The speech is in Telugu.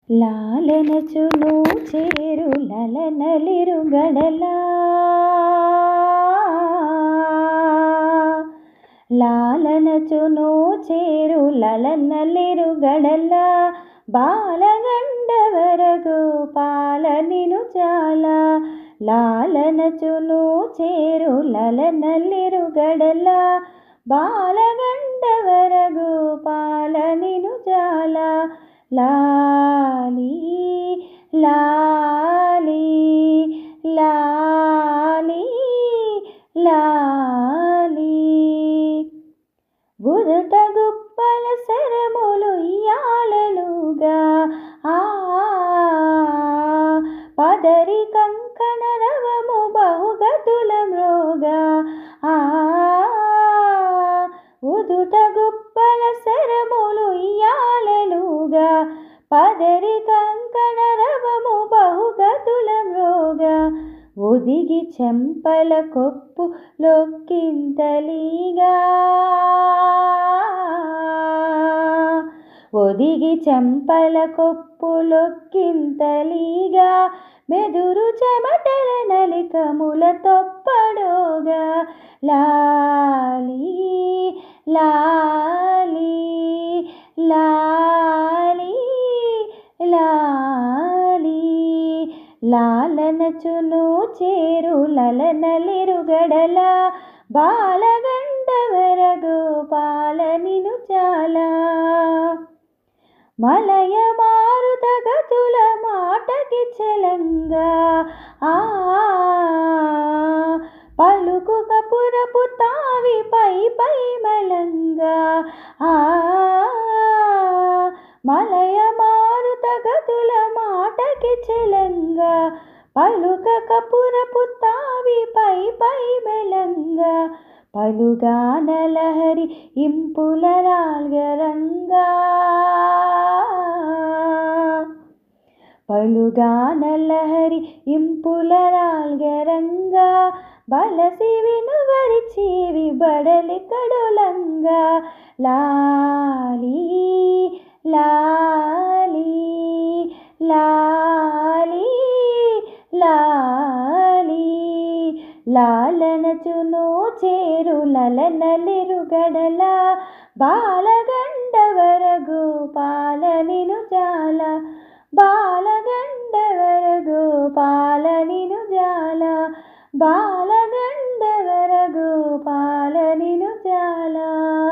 లాలనచును చేరు లలనలిరుగడలా లాలనచును చేరు లలనలిరుగడలా బాలగండవరగు పాలనిను చాలా లాలనచును చేరు లలనలిరుగడలా బాలగండవరగు పాలనిను చాలా లాలి లాలి లాలి లాలి బుదట గుప్పల శరములు ఇయాలలుగా ఆ పదరి కంకణ రవము బహుగతుల మ్రోగా ఆ ఉదుట గుప్పల శరములు ఇయాలలుగా పదరి కంకణ రవము బహుగతుల మ్రోగా ఒదిగి చెంపల కొప్పు లొక్కింతలీగా ఒదిగి చెంపల కొప్పు లొక్కింతలీగా మెదురు చెమటల నలికముల తొప్పడోగా లాలి లాలి లాలి లాలి లాలనచును చేరు లలనలిరుగడల బాలగండవరగు పాలనిను చాలా మలయ మారుత గతుల మాటకి చెలంగా ఆ పలుకు కపురపు తావి పై పై మలంగా ఆ మలయ మారుత గతుల మాటకి చెలంగా పలుక కపురపు తావి పై పై మెలంగా పలుగాన లహరి ఇంపుల రాల్గరంగా పలుగాన లహరి ఇంపుల రాల్గరంగా బలసి వినువరి చీవి బడలి కడులంగా లాలి లాలి లాలి లాలి లాలనచును చేరు లలనలిరుగడల బాలగండవరగు పాలనిను జాల బాలగండవరగు పాలనిను జాల బాలగండవరగు పాలనిను జాల